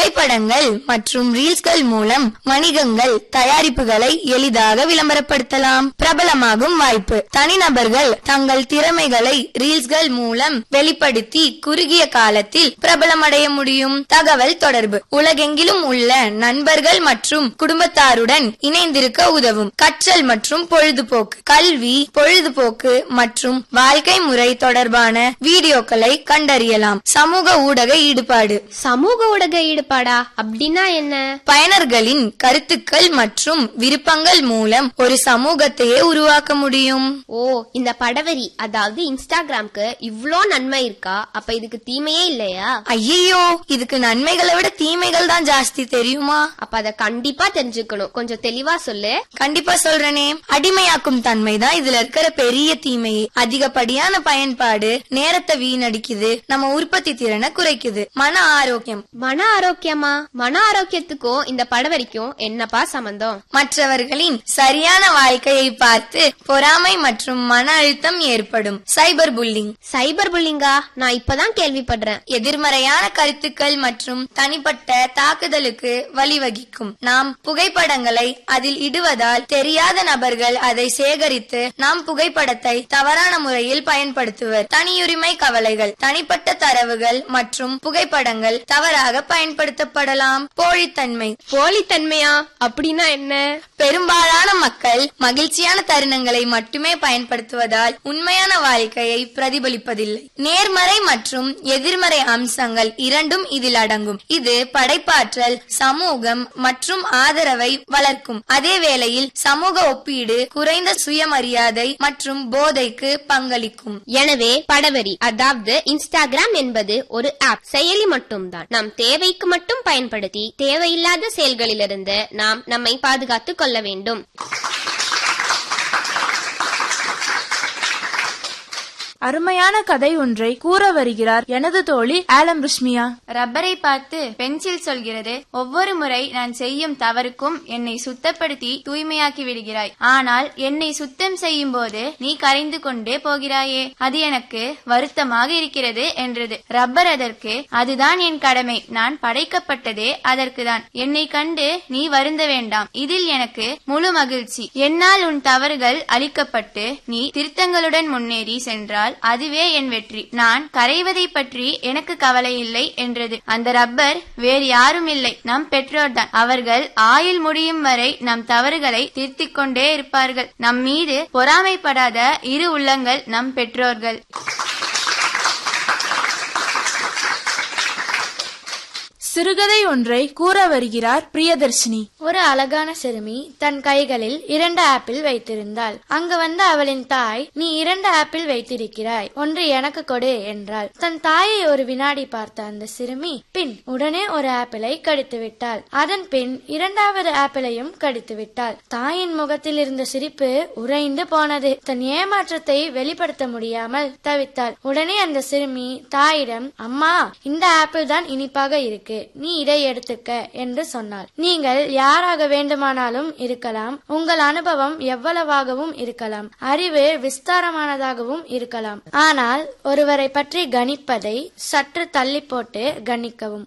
புகைப்படங்கள் மற்றும் ரீல்ஸ்கள் மூலம் வணிகங்கள் தயாரிப்புகளை எளிதாக விளம்பரப்படுத்தலாம் பிரபலமாகும் வாய்ப்பு தனிநபர்கள் தங்கள் திறமைகளை ரீல்ஸ்கள் மூலம் வெளிப்படுத்தி குறுகிய காலத்தில் பிரபலமடைய முடியும் தகவல் தொடர்பு உலகெங்கிலும் உள்ள நண்பர்கள் மற்றும் குடும்பத்தாருடன் இணைந்திருக்க உதவும் கற்றல் மற்றும் பொழுதுபோக்கு கல்வி பொழுதுபோக்கு மற்றும் வாழ்க்கை முறை தொடர்பான வீடியோக்களை கண்டறியலாம் சமூக ஊடக ஈடுபாடு சமூக ஊடக ஈடுபாடா அப்படின்னா என்ன பயனர்களின் கருத்துக்கள் மற்றும் விருப்பங்கள் மூலம் ஒரு சமூகத்தையே உருவாக்க முடியும் ஓ இந்த படவரி அதாவது இன்ஸ்டாகிராம்க்கு இவ்ளோ நன்மை இருக்கா அப்ப இதுக்கு தீமையே இல்லையா ஐயோ இதுக்கு நன்மைகளை விட தீமைகள் தான் ஜாஸ்தி தெரியுமா அப்ப அத கண்டிப்பா தெரிஞ்சுக்கணும் கொஞ்சம் தெளிவா சொல்லு கண்டிப்பா சொல்றேனே அடிமையாக்கும் தன்மை தான் இதுல இருக்கிற பெரிய தீமையே அதிகப்படியான பயன்பாடு நேரத்தை வீணடிக்குது நம்ம உற்பத்தி திறனை குறைக்குது மன ஆரோக்கியம் மன ஆரோக்கியமா மன ஆரோக்கியத்துக்கும் இந்த படவரிக்கும் என்னப்பா சம்பந்தம் மற்றவர்களின் சரியான வாழ்க்கையை பார்த்து பொறாமை மற்றும் மன அழுத்தம் ஏற்படும் சைபர் புல்லிங் சைபர் புல்லிங்கா நான் இப்பதான் கேள்விப்படுறேன் எதிர்மறையான கருத்துக்கள் மற்றும் தனிப்பட்ட தாக்குதலுக்கு வழிவகுக்கும் நாம் புகைப்படங்களை அதில் இடுவதால் தெரியாத நபர்கள் அதை சேகரித்து நாம் புகைப்படத்தை தவறான முறையில் பயன்படுத்துவர் தனியுரிமை கவலைகள் தனிப்பட்ட தரவுகள் மற்றும் புகைப்படங்கள் தவறாக பயன்படுத்தப்படலாம் போலித்தன்மை போலித்தன்மையா அப்படின்னா என்ன பெரும்பாலான மக்கள் மகிழ்ச்சியான தருணங்களை மட்டுமே பயன்படுத்துவதால் உண்மையான வாழ்க்கையை பிரதிபலிப்பதில்லை நேர்மறை மற்றும் எதிர்மறை அம்சங்கள் இரண்டும் இதில் அடங்கும் இது படைப்பாற்றல் சமூகம் மற்றும் ஆதரவை வளர்க்கும் அதே வேளையில் சமூக ஒப்பீடு குறைந்த சுயமரியாதை மற்றும் போதைக்கு பங்களிக்கும் எனவே படவரி அதாவது இன்ஸ்டாகிராம் என்பது ஒரு ஆப் செயலி மட்டும்தான் நம் தேவைக்கு மட்டும் பயன்படுத்தி தேவையில்லாத செயல்களிலிருந்து நாம் நம்மை பாதுகாத்துக் கொள்ள வேண்டும் அருமையான கதை ஒன்றை கூற வருகிறார் எனது தோழி ஆலம் ருஷ்மியா ரப்பரை பார்த்து பென்சில் சொல்கிறது ஒவ்வொரு முறை நான் செய்யும் தவறுக்கும் என்னை சுத்தப்படுத்தி தூய்மையாக்கி விடுகிறாய் ஆனால் என்னை சுத்தம் செய்யும் போது நீ கரைந்து கொண்டே போகிறாயே அது எனக்கு வருத்தமாக இருக்கிறது என்றது ரப்பர் அதற்கு அதுதான் என் கடமை நான் படைக்கப்பட்டதே அதற்கு தான் என்னை கண்டு நீ வருந்த வேண்டாம் இதில் எனக்கு முழு மகிழ்ச்சி என்னால் உன் தவறுகள் அழிக்கப்பட்டு நீ திருத்தங்களுடன் முன்னேறி சென்றால் அதுவே என் வெற்றி நான் கரைவதை பற்றி எனக்கு கவலை இல்லை என்றது அந்த ரப்பர் வேறு யாரும் இல்லை நம் பெற்றோர்தான் அவர்கள் ஆயுள் முடியும் வரை நம் தவறுகளை திருத்திக் கொண்டே இருப்பார்கள் நம் மீது பொறாமைப்படாத இரு உள்ளங்கள் நம் பெற்றோர்கள் சிறுகதை ஒன்றை கூற வருகிறார் பிரியதர்ஷினி ஒரு அழகான சிறுமி தன் கைகளில் இரண்டு ஆப்பிள் வைத்திருந்தாள் அங்கு வந்த அவளின் தாய் நீ இரண்டு ஆப்பிள் வைத்திருக்கிறாய் ஒன்று எனக்கு கொடு என்றாள் தன் தாயை ஒரு வினாடி பார்த்த அந்த சிறுமி பின் உடனே ஒரு ஆப்பிளை கடித்து விட்டாள் அதன் பின் இரண்டாவது ஆப்பிளையும் கடித்து விட்டாள் தாயின் முகத்தில் இருந்த சிரிப்பு உறைந்து போனது தன் ஏமாற்றத்தை வெளிப்படுத்த முடியாமல் தவித்தாள் உடனே அந்த சிறுமி தாயிடம் அம்மா இந்த ஆப்பிள் தான் இனிப்பாக இருக்கு நீ இதை எடுத்துக்க என்று சொன்னாள் நீங்கள் யாராக வேண்டுமானாலும் இருக்கலாம் உங்கள் அனுபவம் எவ்வளவாகவும் இருக்கலாம் அறிவு விஸ்தாரமானதாகவும் இருக்கலாம் ஆனால் ஒருவரை பற்றி கணிப்பதை சற்று தள்ளி போட்டு கணிக்கவும்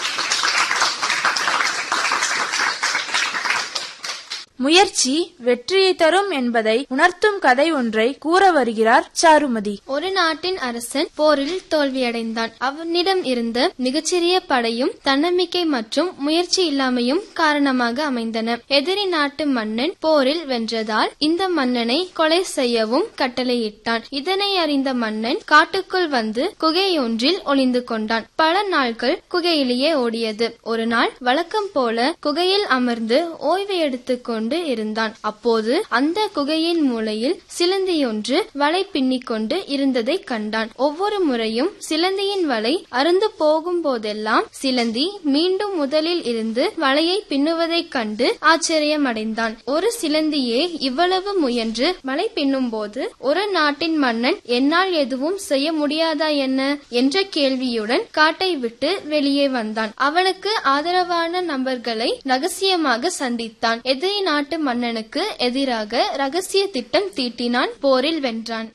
முயற்சி வெற்றியை தரும் என்பதை உணர்த்தும் கதை ஒன்றை கூற வருகிறார் சாருமதி ஒரு நாட்டின் அரசன் போரில் தோல்வியடைந்தான் அவனிடம் இருந்த மிகச்சிறிய படையும் தன்னம்பிக்கை மற்றும் முயற்சி இல்லாமையும் காரணமாக அமைந்தன எதிரி நாட்டு மன்னன் போரில் வென்றதால் இந்த மன்னனை கொலை செய்யவும் கட்டளையிட்டான் இதனை அறிந்த மன்னன் காட்டுக்குள் வந்து குகையொன்றில் ஒளிந்து கொண்டான் பல நாட்கள் குகையிலேயே ஓடியது ஒரு நாள் வழக்கம் போல குகையில் அமர்ந்து ஓய்வு எடுத்துக்கொண்டு இருந்தான் அப்போது அந்த குகையின் மூலையில் சிலந்தியொன்று வலை பின்னிக் கொண்டு இருந்ததை கண்டான் ஒவ்வொரு முறையும் சிலந்தியின் வலை அருந்து போகும் போதெல்லாம் சிலந்தி மீண்டும் முதலில் இருந்து வலையை பின்னுவதைக் கண்டு ஆச்சரியமடைந்தான் ஒரு சிலந்தியே இவ்வளவு முயன்று வலை பின்னும் போது ஒரு நாட்டின் மன்னன் என்னால் எதுவும் செய்ய முடியாதா என்ன என்ற கேள்வியுடன் காட்டை விட்டு வெளியே வந்தான் அவனுக்கு ஆதரவான நபர்களை ரகசியமாக சந்தித்தான் எதிரி நாட்டு மன்னனுக்கு எதிராக ரகசிய திட்டம் தீட்டினான் போரில் வென்றான்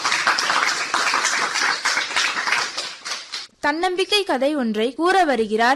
தன்னம்பிக்கை கதை ஒன்றை கூற வருகிறார்